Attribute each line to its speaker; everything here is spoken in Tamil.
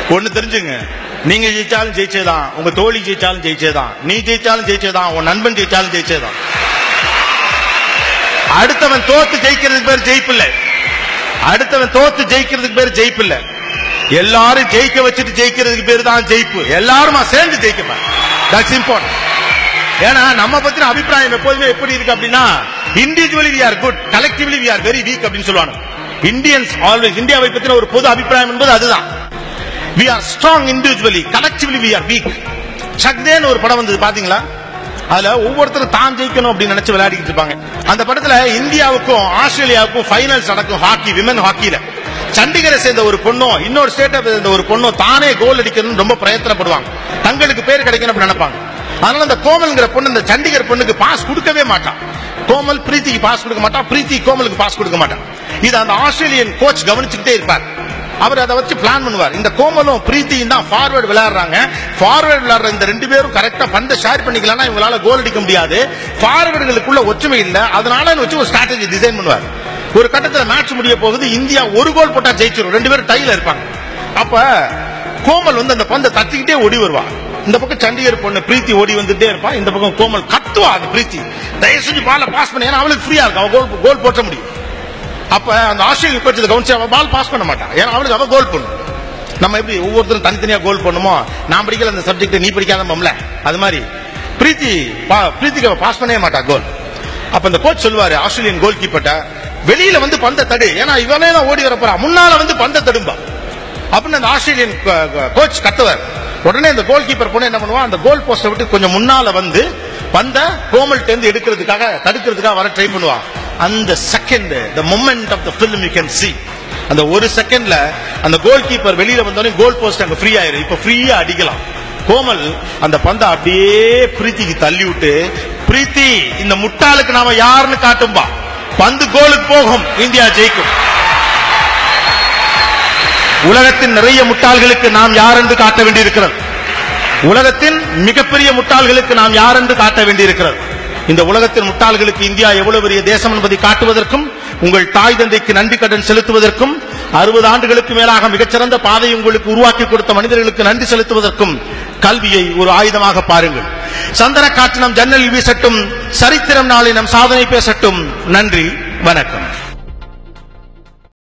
Speaker 1: ஒண்ணு தெரிஞ்சுங்க நீங்க ஜெயிச்சாலும் ஜெயிச்சேதான் உங்க தோழி ஜெயிச்சாலும் ஜெயிச்சேதான் நீ ஜெயிச்சாலும் ஜெயிச்சேதான் உன் நண்பன் ஜெயிச்சாலும் ஜெயிச்சேதான் அடுத்தவன் தோத்து ஜெயிக்கிறதுக்கு பேர் ஜெயிப்பு இல்ல அடுத்தவன் தோத்து ஜெயிக்கிறதுக்கு பேர் ஜெயிப்பு இல்ல எல்லாரும் ஜெயிக்க வச்சுட்டு ஜெயிக்கிறதுக்கு பேர் தான் ஜெயிப்பு எல்லாருமா சேர்ந்து ஜெயிக்கப்பா தட்ஸ் இம்பார்ட்டன்ட் ஏன்னா நம்ம பத்தின அபிப்பிராயம் எப்போதுமே எப்படி இருக்கு அப்படின்னா individually we are good collectively we are very weak அப்படின்னு சொல்லுவாங்க இந்தியன்ஸ் ஆல்வேஸ் இந்தியாவை பத்தின ஒரு பொது அபிப்பிராயம் என்பது அதுதான் we are strong individually collectively we are weak சக்தேன்னு ஒரு படம் வந்தது பாத்தீங்களா அதுல ஒவ்வொருத்தரும் தான் ஜெயிக்கணும் அப்படின்னு நினைச்சு விளையாடிட்டு இருப்பாங்க அந்த படத்துல இந்தியாவுக்கும் ஆஸ்திரேலியாவுக்கும் ஃபைனல்ஸ் நடக்கும் ஹாக்கி விமன் ஹாக்கில சண்டிகரை சேர்ந்த ஒரு பொண்ணும் இன்னொரு ஸ்டேட்டை சேர்ந்த ஒரு பொண்ணும் தானே கோல் அடிக்கணும்னு ரொம்ப பிரயத்தனப்படுவாங்க தங்களுக்கு பேர் கிடைக்கணும் அப்படின்னு நினைப்பாங்க அதனால அந்த கோமல்ங்கிற பொண்ணு இந்த சண்டிகர் பொண்ணுக்கு பாஸ் கொடுக்கவே மாட்டான் கோமல் பிரீத்திக்கு பாஸ் கொடுக்க மாட்டான் பிரீத்தி கோமலுக்கு பாஸ் கொடுக்க மாட்டான் இது அந்த ஆஸ்திரேலியன் கோச் கவனிச்சுக்கிட்டே இருப்பார் அவர் அதை வச்சு பிளான் பண்ணுவார் இந்த கோமலும் பிரீத்தியும் தான் ஃபார்வர்ட் விளையாடுறாங்க ஃபார்வர்ட் விளையாடுற இந்த ரெண்டு பேரும் கரெக்டா பந்த ஷேர் பண்ணிக்கலன்னா இவங்களால கோல் அடிக்க முடியாது ஃபார்வர்டுகளுக்குள்ள ஒற்றுமை இல்ல அதனால வச்சு ஒரு ஸ்ட்ராட்டஜி டிசைன் பண்ணுவார் ஒரு கட்டத்துல மேட்ச் முடிய போகுது இந்தியா ஒரு கோல் போட்டா ஜெயிச்சிரும் ரெண்டு பேரும் டைல இருப்பாங்க அப்ப கோமல் வந்து அந்த பந்தை தட்டிக்கிட்டே ஓடி வருவா இந்த பக்கம் சண்டிகர் பொண்ணு பிரீத்தி ஓடி வந்துட்டே இருப்பா இந்த பக்கம் கோமல் கத்துவா அந்த பிரீத்தி தயவு செஞ்சு பால பாஸ் பண்ணி ஏன்னா அவளுக்கு ஃப்ரீயா இருக்கும் அவ கோல் கோல் போட்ட முடியும் அப்ப அந்த ஆஸ்திரேலியா கோச் இதை கவனிச்சு அவ பால் பாஸ் பண்ண மாட்டான் ஏன்னா அவளுக்கு அவ கோல் பண்ணும் நம்ம எப்படி ஒவ்வொருத்தரும் தனித்தனியா கோல் பண்ணுமோ நான் படிக்கல அந்த சப்ஜெக்ட் நீ படிக்காத மம்ல அது மாதிரி பிரீத்தி பா- பிரீத்திக்கு அவ பாஸ் பண்ணவே மாட்டா கோல் அப்ப அந்த கோச் சொல்லுவாரு ஆஸ்திரேலியன் கோல் கீப்பர்ட்ட வெளியில வந்து பந்த தடு ஏன்னா இவனே தான் ஓடி வர போறா முன்னால வந்து பந்த தடும்பா அப்படின்னு அந்த ஆஸ்திரேலியன் கோச் கத்துவார் உடனே அந்த கோல் கீப்பர் பொண்ணு என்ன பண்ணுவா அந்த கோல் போஸ்ட விட்டு கொஞ்சம் முன்னால வந்து பந்த கோமல் இருந்து எடுக்கிறதுக்காக தடுக்கிறதுக்காக வர ட்ரை பண்ணுவா அந்த second the moment of the film you can see அந்த ஒரு செகண்ட்ல அந்த கோல் கீப்பர் வெளியில வந்தோடனே கோல் போஸ்ட் அங்க ஃப்ரீ ஆயிரும் இப்ப ஃப்ரீயா அடிக்கலாம் கோமல் அந்த பந்தை அப்படியே பிரீத்திக்கு தள்ளி விட்டு பிரீத்தி இந்த முட்டாளுக்கு நாம யாருன்னு காட்டும்பா பந்து கோலுக்கு போகும் இந்தியா ஜெயிக்கும் உலகத்தின் நிறைய முட்டாள்களுக்கு நாம் யார் என்று காட்ட வேண்டியிருக்கிறது உலகத்தின் மிகப்பெரிய முட்டாள்களுக்கு நாம் யார் என்று காட்ட வேண்டியிருக்கிறது இந்த உலகத்தின் முட்டாள்களுக்கு இந்தியா எவ்வளவு பெரிய தேசம் என்பதை காட்டுவதற்கும் உங்கள் தாய் தந்தைக்கு நன்றி கடன் செலுத்துவதற்கும் அறுபது ஆண்டுகளுக்கு மேலாக மிகச்சிறந்த பாதையை உங்களுக்கு உருவாக்கி கொடுத்த மனிதர்களுக்கு நன்றி செலுத்துவதற்கும் கல்வியை ஒரு ஆயுதமாக பாருங்கள் சந்தன காற்று நம் ஜன்னலில் வீசட்டும் சரித்திரம் நாளை நம் சாதனை பேசட்டும் நன்றி வணக்கம்